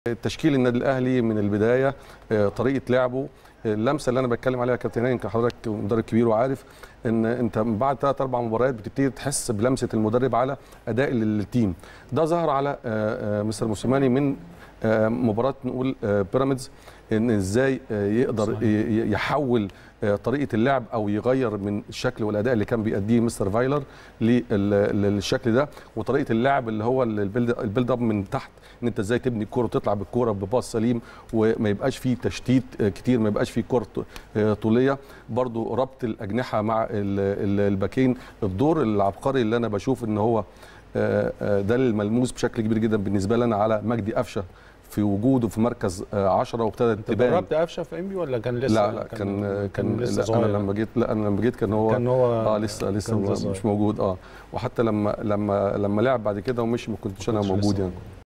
تشكيل النادي الاهلي من البدايه آه، طريقه لعبه اللمسه اللي انا بتكلم عليها يا كابتن هاني يمكن حضرتك مدرب كبير وعارف ان انت من بعد ثلاث اربع مباريات بتبتدي تحس بلمسه المدرب على اداء التيم ده ظهر على آه، آه، مستر موسيماني من آه، مباراه نقول آه، بيراميدز ان ازاي آه، يقدر ي- ي- يحول آه، طريقه اللعب او يغير من الشكل والاداء اللي كان بيأديه مستر فايلر لل- للشكل ده وطريقه اللعب اللي هو البيلد البيلد اب من تحت ان انت ازاي تبني الكوره وتطلع بالكوره بباص سليم وما يبقاش فيه تشتيت آه، كتير ما يبقاش فيه كره ط- آه، طوليه برضو ربط الاجنحه مع ال- ال- الباكين الدور العبقري اللي انا بشوف ان هو آه، آه، ده الملموس بشكل كبير جدا بالنسبه لنا على مجدي قفشه في وجوده في مركز 10 وابتدت انت تبان دربت قفشه في انبي ولا كان لسه لا لا كان كان لسه لا صغير انا لما جيت لا انا لما جيت كان هو كان هو اه لسه لسه كان صغير. مش موجود اه وحتى لما لما لما لعب بعد كده ومشي ما كنتش انا كنتش موجود لسه يعني